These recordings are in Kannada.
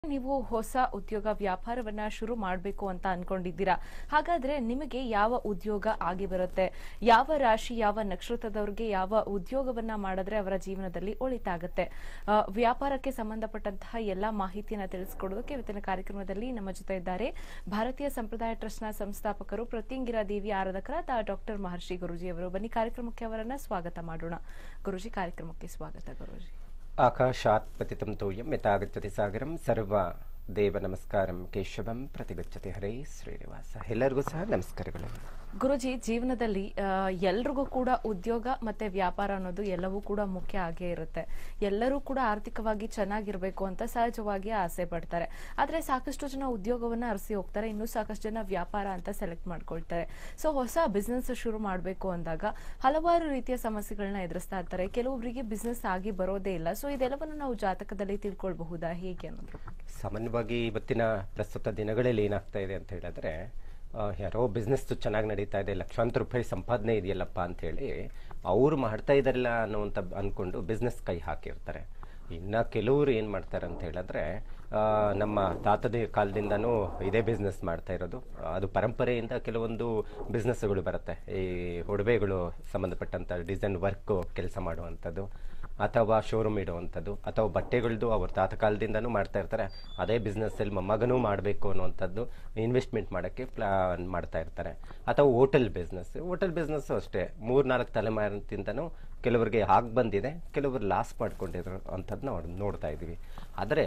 ನೀವು ಹೊಸ ಉದ್ಯೋಗ ವ್ಯಾಪಾರವನ್ನ ಶುರು ಮಾಡಬೇಕು ಅಂತ ಅನ್ಕೊಂಡಿದ್ದೀರಾ ಹಾಗಾದ್ರೆ ನಿಮಗೆ ಯಾವ ಉದ್ಯೋಗ ಆಗಿ ಬರುತ್ತೆ ಯಾವ ರಾಶಿ ಯಾವ ನಕ್ಷತ್ರದವ್ರಿಗೆ ಯಾವ ಉದ್ಯೋಗವನ್ನ ಮಾಡಿದ್ರೆ ಅವರ ಜೀವನದಲ್ಲಿ ಒಳಿತಾಗುತ್ತೆ ಆ, ವ್ಯಾಪಾರಕ್ಕೆ ಸಂಬಂಧಪಟ್ಟಂತಹ ಎಲ್ಲಾ ಮಾಹಿತಿಯನ್ನ ತಿಳಿಸ್ಕೊಡೋದಕ್ಕೆ ಇವತ್ತಿನ ಕಾರ್ಯಕ್ರಮದಲ್ಲಿ ನಮ್ಮ ಜೊತೆ ಇದ್ದಾರೆ ಭಾರತೀಯ ಸಂಪ್ರದಾಯ ಟ್ರಸ್ಟ್ನ ಸಂಸ್ಥಾಪಕರು ಪ್ರತ್ಯಂಗಿರಾ ದೇವಿ ಆರಾಧಕರಾದ ಡಾಕ್ಟರ್ ಮಹರ್ಷಿ ಗುರುಜಿ ಅವರು ಬನ್ನಿ ಕಾರ್ಯಕ್ರಮಕ್ಕೆ ಅವರನ್ನ ಸ್ವಾಗತ ಮಾಡೋಣ ಗುರುಜಿ ಕಾರ್ಯಕ್ರಮಕ್ಕೆ ಸ್ವಾಗತ ಗುರುಜಿ ಆಕಾಶಾತ್ ಪತಿತಂ ತೋಯಂ ಯಥಾಗಚ್ಚತಿ ಸಾಗರಂ ಸರ್ವ ದೇವ ನಮಸ್ಕಾರಂ ಕೇಶವಂ ಪ್ರತಿಗಚ್ಚತಿ ಹರೇ ಶ್ರೀನಿವಾಸ ಎಲ್ಲರಿಗೂ ಸಹ ನಮಸ್ಕಾರಗಳು ಗುರುಜಿ ಜೀವನದಲ್ಲಿ ಎಲ್ರಿಗೂ ಕೂಡ ಉದ್ಯೋಗ ಮತ್ತೆ ವ್ಯಾಪಾರ ಅನ್ನೋದು ಎಲ್ಲವೂ ಕೂಡ ಮುಖ್ಯ ಆಗೇ ಇರುತ್ತೆ ಎಲ್ಲರೂ ಕೂಡ ಆರ್ಥಿಕವಾಗಿ ಚೆನ್ನಾಗಿರ್ಬೇಕು ಅಂತ ಸಹಜವಾಗಿ ಆಸೆ ಪಡ್ತಾರೆ ಆದ್ರೆ ಸಾಕಷ್ಟು ಜನ ಉದ್ಯೋಗವನ್ನ ಅರಸಿ ಹೋಗ್ತಾರೆ ಇನ್ನು ಸಾಕಷ್ಟು ಜನ ವ್ಯಾಪಾರ ಅಂತ ಸೆಲೆಕ್ಟ್ ಮಾಡ್ಕೊಳ್ತಾರೆ ಸೊ ಹೊಸ ಬಿಸ್ನೆಸ್ ಶುರು ಮಾಡಬೇಕು ಅಂದಾಗ ಹಲವಾರು ರೀತಿಯ ಸಮಸ್ಯೆಗಳನ್ನ ಎದುರಿಸ್ತಾ ಇರ್ತಾರೆ ಕೆಲವೊಬ್ಬರಿಗೆ ಬಿಸ್ನೆಸ್ ಆಗಿ ಬರೋದೇ ಇಲ್ಲ ಸೊ ಇದೆಲ್ಲವನ್ನು ನಾವು ಜಾತಕದಲ್ಲಿ ತಿಳ್ಕೊಳ್ಬಹುದಾ ಹೇಗೆ ಅನ್ನೋದ್ರ ಬಗ್ಗೆ ಸಾಮಾನ್ಯವಾಗಿ ಇವತ್ತಿನ ಪ್ರಸ್ತುತ ದಿನಗಳಲ್ಲಿ ಏನಾಗ್ತಾ ಇದೆ ಅಂತ ಹೇಳಿದ್ರೆ ಆ, ಯಾರೋ ಬಿಸ್ನೆಸ್ ಚೆನ್ನಾಗಿ ನಡೀತಾ ಇದೆ ಲಕ್ಷಾಂತರ ರೂಪಾಯಿ ಸಂಪಾದನೆ ಇದೆಯಲ್ಲಪ್ಪ ಅಂತ ಹೇಳಿ ಅವ್ರು ಮಾಡ್ತಾ ಇದಾರಲ್ಲ ಅನ್ನುವಂಥ ಅನ್ಕೊಂಡು ಬಿಸ್ನೆಸ್ ಕೈ ಹಾಕಿರ್ತಾರೆ ಇನ್ನು ಕೆಲವರು ಏನು ಮಾಡ್ತಾರೆ ಅಂತ ಹೇಳಿದ್ರೆ ಆ, ನಮ್ಮ ತಾತದ ಕಾಲದಿಂದನೂ ಇದೇ ಬಿಸ್ನೆಸ್ ಮಾಡ್ತಾ ಇರೋದು ಅದು ಪರಂಪರೆಯಿಂದ ಕೆಲವೊಂದು ಬಿಸ್ನೆಸ್ಗಳು ಬರುತ್ತೆ ಈ ಒಡವೆಗಳು ಸಂಬಂಧಪಟ್ಟಂಥ ಡಿಸೈನ್ ವರ್ಕ್ ಕೆಲಸ ಮಾಡುವಂಥದ್ದು ಅಥವಾ ಶೋರೂಮ್ ಇಡುವಂಥದ್ದು ಅಥವಾ ಬಟ್ಟೆಗಳದ್ದು ಅವ್ರ ತಾತ ಕಾಲದಿಂದನೂ ಮಾಡ್ತಾ ಇರ್ತಾರೆ ಅದೇ ಬಿಸ್ನೆಸ್ಸಲ್ಲಿ ಮೊಮ್ಮಗನೂ ಮಾಡಬೇಕು ಅನ್ನುವಂಥದ್ದು ಇನ್ವೆಸ್ಟ್ಮೆಂಟ್ ಮಾಡೋಕ್ಕೆ ಪ್ಲಾನ್ ಮಾಡ್ತಾ ಇರ್ತಾರೆ ಅಥವಾ ಹೋಟೆಲ್ ಬಿಸ್ನೆಸ್ ಹೋಟೆಲ್ ಬಿಸ್ನೆಸ್ಸು ಅಷ್ಟೇ ಮೂರು ನಾಲ್ಕು ತಲೆಮಾರಿನಿಂದನೂ ಕೆಲವರಿಗೆ ಆಗಿ ಬಂದಿದೆ ಕೆಲವರು ಲಾಸ್ ಮಾಡ್ಕೊಂಡಿರೋ ಅಂಥದ್ದು ನಾವು ನೋಡ್ತಾ ಇದ್ದೀವಿ ಆದರೆ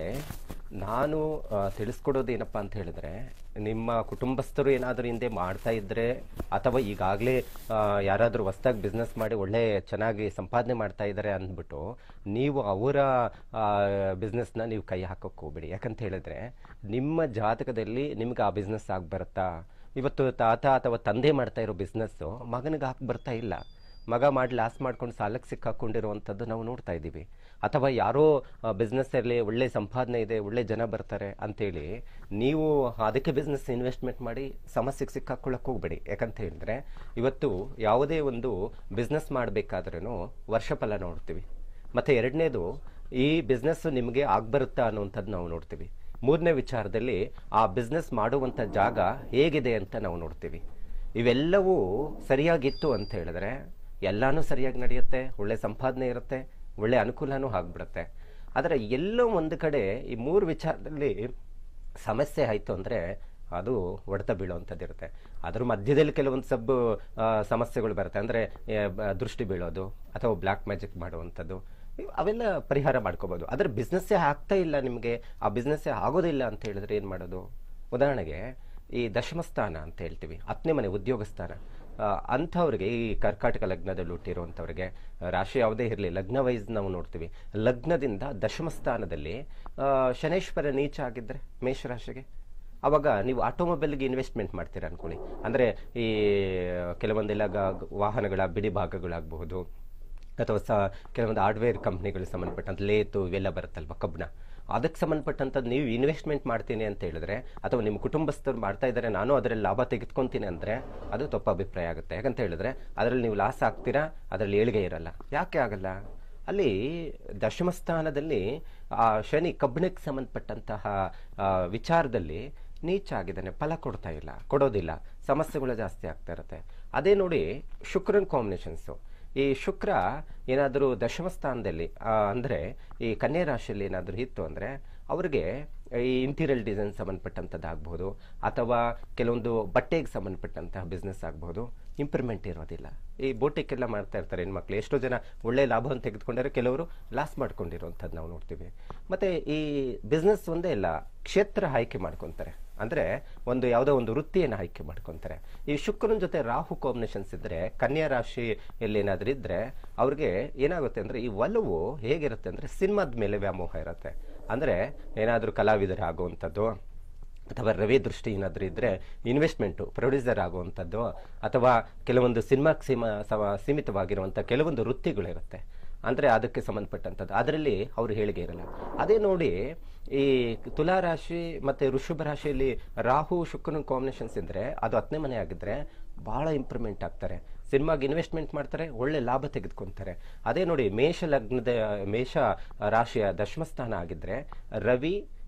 ನಾನು ಆ, ತಿಳಿಸ್ಕೊಡೋದು ಏನಪ್ಪ ಅಂತ ಹೇಳಿದ್ರೆ ನಿಮ್ಮ ಕುಟುಂಬಸ್ಥರು ಏನಾದರೂ ಹಿಂದೆ ಮಾಡ್ತಾ ಇದ್ದರೆ ಅಥವಾ ಈಗಾಗಲೇ ಯಾರಾದರೂ ಹೊಸ್ದಾಗಿ ಬಿಸ್ನೆಸ್ ಮಾಡಿ ಒಳ್ಳೆ ಚೆನ್ನಾಗಿ ಸಂಪಾದನೆ ಮಾಡ್ತಾ ಇದ್ದಾರೆ ಅಂದ್ಬಿಟ್ಟು ನೀವು ಅವರ ಬಿಸ್ನೆಸ್ನ ನೀವು ಕೈ ಹಾಕೋಕ್ಕೆ ಹೋಗ್ಬೇಡಿ ಯಾಕಂತ ಹೇಳಿದ್ರೆ ನಿಮ್ಮ ಜಾತಕದಲ್ಲಿ ನಿಮ್ಗೆ ಆ ಬಿಸ್ನೆಸ್ ಆಗಿ ಬರುತ್ತಾ ಇವತ್ತು ತಾತ ಅಥವಾ ತಂದೆ ಮಾಡ್ತಾ ಇರೋ ಬಿಸ್ನೆಸ್ಸು ಮಗನಿಗೆ ಹಾಕಿ ಬರ್ತಾ ಇಲ್ಲ ಮಗ ಮಾಡಿ ಲಾಸ್ ಮಾಡ್ಕೊಂಡು ಸಾಲಕ್ಕೆ ಸಿಕ್ಕಾಕೊಂಡಿರುವಂಥದ್ದು ನಾವು ನೋಡ್ತಾ ಇದ್ದೀವಿ ಅಥವಾ ಯಾರೋ ಬಿಸ್ನೆಸ್ಸಲ್ಲಿ ಒಳ್ಳೆ ಸಂಪಾದನೆ ಇದೆ ಒಳ್ಳೆ ಜನ ಬರ್ತಾರೆ ಅಂತೇಳಿ ನೀವು ಅದಕ್ಕೆ ಬಿಸ್ನೆಸ್ ಇನ್ವೆಸ್ಟ್ಮೆಂಟ್ ಮಾಡಿ ಸಮಸ್ಯೆಗೆ ಸಿಕ್ಕಾಕೊಳ್ಳಕ್ಕೆ ಹೋಗ್ಬೇಡಿ ಯಾಕಂತ ಹೇಳಿದ್ರೆ ಇವತ್ತು ಯಾವುದೇ ಒಂದು ಬಿಸ್ನೆಸ್ ಮಾಡಬೇಕಾದ್ರೂ ವರ್ಷಫಲ ನೋಡ್ತೀವಿ ಮತ್ತು ಎರಡನೇದು ಈ ಬಿಸ್ನೆಸ್ ನಿಮಗೆ ಆಗ್ಬರುತ್ತಾ ಅನ್ನುವಂಥದ್ದು ನಾವು ನೋಡ್ತೀವಿ ಮೂರನೇ ವಿಚಾರದಲ್ಲಿ ಆ ಬಿಸ್ನೆಸ್ ಮಾಡುವಂಥ ಜಾಗ ಹೇಗಿದೆ ಅಂತ ನಾವು ನೋಡ್ತೀವಿ ಇವೆಲ್ಲವೂ ಸರಿಯಾಗಿತ್ತು ಅಂತ ಹೇಳಿದ್ರೆ ಎಲ್ಲಾನು ಸರಿಯಾಗಿ ನಡೆಯುತ್ತೆ ಒಳ್ಳೆ ಸಂಪಾದನೆ ಇರುತ್ತೆ ಒಳ್ಳೆ ಅನುಕೂಲನೂ ಆಗ್ಬಿಡುತ್ತೆ ಆದರೆ ಎಲ್ಲೋ ಒಂದು ಕಡೆ ಈ ಮೂರು ವಿಚಾರದಲ್ಲಿ ಸಮಸ್ಯೆ ಆಯಿತು ಅಂದರೆ ಅದು ಹೊಡೆತ ಬೀಳುವಂಥದ್ದು ಇರುತ್ತೆ ಅದ್ರ ಮಧ್ಯದಲ್ಲಿ ಕೆಲವೊಂದು ಸಬ್ಬು ಆ, ಸಮಸ್ಯೆಗಳು ಬರುತ್ತೆ ಅಂದರೆ ದೃಷ್ಟಿ ಬೀಳೋದು ಅಥವಾ ಬ್ಲ್ಯಾಕ್ ಮ್ಯಾಜಿಕ್ ಮಾಡುವಂಥದ್ದು ಇವ್- ಅವೆಲ್ಲ ಪರಿಹಾರ ಮಾಡ್ಕೋಬೋದು ಆದರೆ ಬಿಸ್ನೆಸ್ಸೇ ಆಗ್ತಾ ಇಲ್ಲ ನಿಮಗೆ ಆ ಬಿಸ್ನೆಸ್ಸೇ ಆಗೋದಿಲ್ಲ ಅಂತ ಹೇಳಿದ್ರೆ ಏನು ಮಾಡೋದು ಉದಾಹರಣೆಗೆ ಈ ದಶಮ ಸ್ಥಾನ ಅಂತ ಹೇಳ್ತೀವಿ ಹತ್ತನೇ ಮನೆ ಉದ್ಯೋಗ ಸ್ಥಾನ ಆ, ಅಂಥವ್ರಿಗೆ ಈ ಕರ್ಕಾಟಕ ಲಗ್ನದಲ್ಲಿ ಹುಟ್ಟಿರುವಂಥವ್ರಿಗೆ ಆ, ರಾಶಿ ಯಾವುದೇ ಇರಲಿ ಲಗ್ನ ವೈಸ್ ನಾವು ನೋಡ್ತೀವಿ ಲಗ್ನದಿಂದ ದಶಮ ಸ್ಥಾನದಲ್ಲಿ ಆ, ಶನೇಶ್ವರ ನೀಚ ಆಗಿದ್ದರೆ ಮೇಷರಾಶಿಗೆ ಅವಾಗ ನೀವು ಆಟೋಮೊಬೈಲ್ಗೆ ಇನ್ವೆಸ್ಟ್ಮೆಂಟ್ ಮಾಡ್ತೀರಾ ಅನ್ಕೊಳ್ಳಿ ಅಂದರೆ ಈ ಕೆಲವೊಂದೆಲ್ಲ ಗ- ವಾಹನಗಳ ಬಿಡಿ ಭಾಗಗಳಾಗಬಹುದು ಅಥವಾ ಸ ಕೆಲವೊಂದು ಹಾರ್ಡ್ವೇರ್ ಕಂಪ್ನಿಗಳಿಗೆ ಸಂಬಂಧಪಟ್ಟಂತ ಲೇತು ಇವೆಲ್ಲ ಬರುತ್ತಲ್ವ ಕಬ್ಬಣ ಅದಕ್ಕೆ ಸಂಬಂಧಪಟ್ಟಂಥದ್ದು ನೀವು ಇನ್ವೆಸ್ಟ್ಮೆಂಟ್ ಮಾಡ್ತೀನಿ ಅಂತ ಹೇಳಿದ್ರೆ ಅಥವಾ ನಿಮ್ಮ ಕುಟುಂಬಸ್ಥರು ಮಾಡ್ತಾ ಇದ್ದಾರೆ ನಾನು ಅದರಲ್ಲಿ ಲಾಭ ತೆಗೆದುಕೊಂತೀನಿ ಅಂದರೆ ಅದು ತಪ್ಪು ಅಭಿಪ್ರಾಯ ಆಗುತ್ತೆ ಯಾಕಂತ ಹೇಳಿದ್ರೆ ಅದರಲ್ಲಿ ನೀವು ಲಾಸ್ ಆಗ್ತೀರಾ ಅದರಲ್ಲಿ ಏಳಿಗೆ ಇರಲ್ಲ ಯಾಕೆ ಆಗಲ್ಲ ಅಲ್ಲಿ ದಶಮ ಸ್ಥಾನದಲ್ಲಿ ಆ ಶನಿ ಕಬ್ಬಿಣಕ್ಕೆ ಸಂಬಂಧಪಟ್ಟಂತಹ ಆ, ವಿಚಾರದಲ್ಲಿ ನೀಚ ಆಗಿದ್ದಾನೆ ಫಲ ಕೊಡ್ತಾ ಇಲ್ಲ ಕೊಡೋದಿಲ್ಲ ಸಮಸ್ಯೆಗಳು ಜಾಸ್ತಿ ಆಗ್ತಾ ಇರುತ್ತೆ ಅದೇ ನೋಡಿ ಶುಕ್ರನ್ ಕಾಂಬಿನೇಷನ್ಸು ಈ ಶುಕ್ರ ಏನಾದರೂ ದಶಮ ಸ್ಥಾನದಲ್ಲಿ ಆ, ಅಂದ್ರೆ ಈ ಕನ್ಯಾ ರಾಶಿಯಲ್ಲಿ ಏನಾದರೂ ಇತ್ತು ಅಂದರೆ ಅವ್ರಿಗೆ ಈ ಇಂಟೀರಿಯಲ್ ಡಿಸೈನ್ ಸಂಬಂಧಪಟ್ಟಂಥದ್ದು ಆಗ್ಬೋದು ಅಥವಾ ಕೆಲವೊಂದು ಬಟ್ಟೆಗೆ ಸಂಬಂಧಪಟ್ಟಂತಹ ಬಿಸ್ನೆಸ್ ಆಗ್ಬೋದು ಇಂಪ್ರೂವ್ಮೆಂಟ್ ಇರೋದಿಲ್ಲ ಈ ಬೋಟಿಕ್ ಎಲ್ಲ ಮಾಡ್ತಾ ಇರ್ತಾರೆ ಹೆಣ್ಮಕ್ಳು ಎಷ್ಟೋ ಜನ ಒಳ್ಳೆ ಲಾಭವನ್ನು ತೆಗೆದುಕೊಂಡರೆ ಕೆಲವರು ಲಾಸ್ ಮಾಡ್ಕೊಂಡಿರುವಂಥದ್ದು ನಾವು ನೋಡ್ತೀವಿ ಮತ್ತು ಈ ಬಿಸ್ನೆಸ್ ಒಂದೇ ಇಲ್ಲ ಕ್ಷೇತ್ರ ಆಯ್ಕೆ ಮಾಡ್ಕೊತಾರೆ ಅಂದರೆ ಒಂದು ಯಾವುದೋ ಒಂದು ವೃತ್ತಿಯನ್ನು ಆಯ್ಕೆ ಮಾಡ್ಕೊತಾರೆ ಈ ಶುಕ್ರನ ಜೊತೆ ರಾಹು ಕಾಂಬಿನೇಷನ್ಸ್ ಇದ್ದರೆ ಕನ್ಯಾ ರಾಶಿಯಲ್ಲಿ ಏನಾದರೂ ಇದ್ದರೆ ಅವ್ರಿಗೆ ಏನಾಗುತ್ತೆ ಅಂದರೆ ಈ ಒಲವು ಹೇಗಿರುತ್ತೆ ಅಂದರೆ ಸಿನಿಮಾದ ಮೇಲೆ ವ್ಯಾಮೋಹ ಇರುತ್ತೆ ಅಂದರೆ ಏನಾದರೂ ಕಲಾವಿದರಾಗುವಂಥದ್ದು ಅಥವಾ ರವಿ ದೃಷ್ಟಿ ಏನಾದರೂ ಇದ್ದರೆ ಇನ್ವೆಸ್ಟ್ಮೆಂಟು ಪ್ರೊಡ್ಯೂಸರ್ ಆಗುವಂಥದ್ದು ಅಥವಾ ಕೆಲವೊಂದು ಸಿನಿಮಾಕ್ಕೆ ಸೀಮ ಸಮ- ಸೀಮಿತವಾಗಿರುವಂಥ ಕೆಲವೊಂದು ವೃತ್ತಿಗಳಿರುತ್ತೆ ಅಂದರೆ ಅದಕ್ಕೆ ಸಂಬಂಧಪಟ್ಟಂಥದ್ದು ಅದರಲ್ಲಿ ಅವರು ಹೇಳಿಕೆ ಇರಲ್ಲ ಅದೇ ನೋಡಿ ಈ ತುಲಾ ರಾಶಿ ಮತ್ತು ವೃಷಭ ರಾಶಿಯಲ್ಲಿ ರಾಹು ಶುಕ್ರನ ಕಾಂಬಿನೇಷನ್ಸ್ ಇದ್ದರೆ ಅದು ಹತ್ತನೇ ಮನೆ ಆಗಿದ್ದರೆ ಭಾಳ ಇಂಪ್ರೂವ್ಮೆಂಟ್ ಆಗ್ತಾರೆ ಸಿನಿಮಾಗೆ ಇನ್ವೆಸ್ಟ್ಮೆಂಟ್ ಮಾಡ್ತಾರೆ ಒಳ್ಳೆ ಲಾಭ ತೆಗೆದುಕೊಂತಾರೆ ಅದೇ ನೋಡಿ ಮೇಷ ಲಗ್ನದ ಮೇಷ ರಾಶಿಯ ದಶಮಸ್ಥಾನ ಆಗಿದ್ದರೆ ರವಿ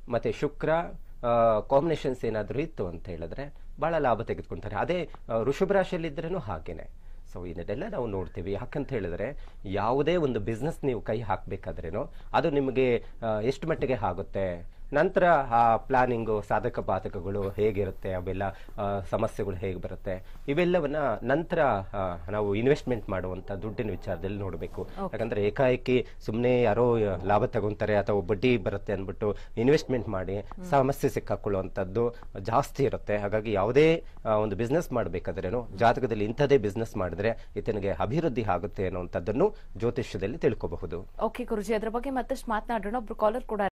ಮತ್ತೆ ಶುಕ್ರ ಕಾಂಬಿನೇಷನ್ಸ್ ಏನಾದರೂ ಇತ್ತು ಅಂತ ಹೇಳಿದ್ರೆ ಬಹಳ ಲಾಭ ತೆಗೆದುಕೊಂತಾರೆ ಅದೇ ಆ, ವೃಷಭ ರಾಶಿಯಲ್ಲಿದ್ರೂ ಹಾಗೇನೆ ಸೊ ಇದನ್ನೆಲ್ಲ ನಾವು ನೋಡ್ತೀವಿ ಯಾಕಂತ ಹೇಳಿದ್ರೆ ಯಾವುದೇ ಒಂದು ಬಿಸ್ನೆಸ್ ನೀವು ಕೈ ಹಾಕಬೇಕಾದ್ರೇನು ಅದು ನಿಮಗೆ ಆ, ಎಷ್ಟು ಮಟ್ಟಿಗೆ ಆಗುತ್ತೆ ನಂತರ ಆ ಪ್ಲಾನಿಂಗು ಸಾಧಕ ಬಾಧಕಗಳು ಹೇಗಿರುತ್ತೆ ಅವೆಲ್ಲ ಆ, ಸಮಸ್ಯೆಗಳು ಹೇಗೆ ಬರುತ್ತೆ ಇವೆಲ್ಲವನ್ನ ನಂತರ ಆ, ನಾವು ಇನ್ವೆಸ್ಟ್ಮೆಂಟ್ ಮಾಡುವಂತ ದುಡ್ಡಿನ ವಿಚಾರದಲ್ಲಿ ನೋಡಬೇಕು ಯಾಕಂದ್ರೆ ಏಕಾಏಕಿ ಸುಮ್ಮನೆ ಯಾರೋ ಲಾಭ ತಗೊಂತಾರೆ ಅಥವಾ ಬಡ್ಡಿ ಬರುತ್ತೆ ಅಂದ್ಬಿಟ್ಟು ಇನ್ವೆಸ್ಟ್ಮೆಂಟ್ ಮಾಡಿ ಸಮಸ್ಯೆ ಸಿಕ್ಕಾಕೊಳ್ಳುವಂಥದ್ದು ಜಾಸ್ತಿ ಇರುತ್ತೆ ಹಾಗಾಗಿ ಯಾವುದೇ ಆ, ಒಂದು ಬಿಸ್ನೆಸ್ ಮಾಡಬೇಕಾದ್ರೇನು ಜಾತಕದಲ್ಲಿ ಇಂಥದೇ ಬಿಸ್ನೆಸ್ ಮಾಡಿದ್ರೆ ಈತನಿಗೆ ಅಭಿವೃದ್ಧಿ ಆಗುತ್ತೆ ಅನ್ನುವಂಥದ್ದನ್ನು ಜ್ಯೋತಿಷ್ಯದಲ್ಲಿ ತಿಳ್ಕೋಬಹುದು ಓಕೆ ಗುರುಜಿ ಅದ್ರ ಬಗ್ಗೆ ಮತ್ತಷ್ಟು ಮಾತನಾಡೋಣ ಒಬ್ರು ಕಾಲರ್ ಕೂಡ